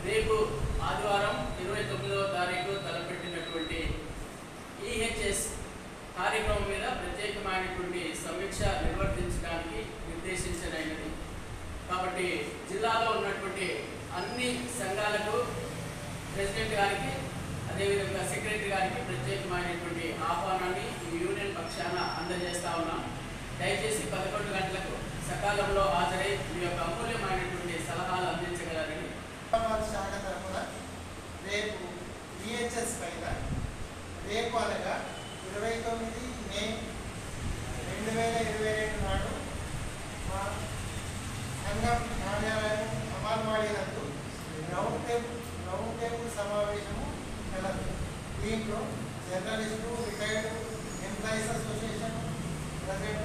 రేపు ఆదివారం ఇరవై తొమ్మిదవ తారీఖు తలపెట్టినటువంటి ఈహెచ్ఎస్ కార్యక్రమం మీద ప్రత్యేకమైనటువంటి సమీక్ష నిర్వర్తించడానికి నిర్దేశించనైనది కాబట్టి జిల్లాలో ఉన్నటువంటి అన్ని సంఘాలకు ప్రెసిడెంట్ గారికి అదేవిధంగా సెక్రటరీ గారికి ప్రత్యేకమైనటువంటి ఆహ్వానాన్ని ఈ యూనియన్ పక్షాన అందజేస్తా ఉన్నాం దయచేసి పదకొండు గంటలకు సకాలంలో హాజరై మీ యొక్క అమూల్యమైనటువంటి సలహాలు అందించగలరని హైదరాబాద్ శాఖ తరఫున రేపు ఈహెచ్ఎస్ పైన రేపు అనగా ఇరవై తొమ్మిది మే రెండు వేల ఇరవై రెండు నాడు మా సంఘం కార్యాలయం అమాన్వాడి నందు రౌండ్ టేబుల్ రౌండ్ టేబుల్ సమావేశము కలదు దీంట్లో journalist retired employees association present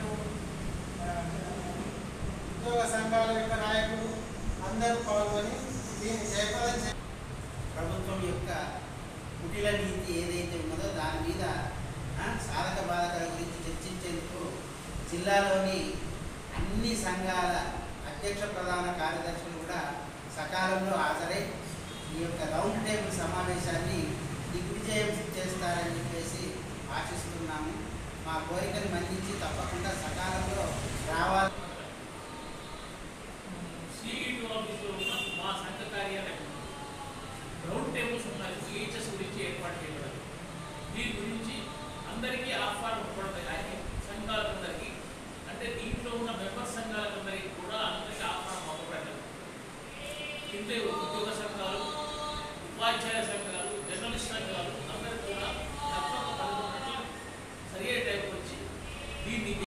ఉద్యోగ సంఘాల యొక్క నాయకులు అందరూ పాల్గొని దీన్ని జయప్రదం చే ప్రభుత్వం యొక్క కుటిల నీతి ఏదైతే ఉన్నదో దాని మీద ఆ, సాధక బాధకాల గురించి చర్చించేందుకు జిల్లాలోని అన్ని సంఘాల అధ్యక్ష ప్రధాన కార్యదర్శులు కూడా సకాలంలో హాజరై ఈ యొక్క రౌండ్ టేబుల్ సమావేశాన్ని దిగ్విజయం చేస్తారని చెప్పేసి ఆశిస్తున్నాము మా కోరికను మన్నించి తప్పకుండా సకాలంలో రావాలి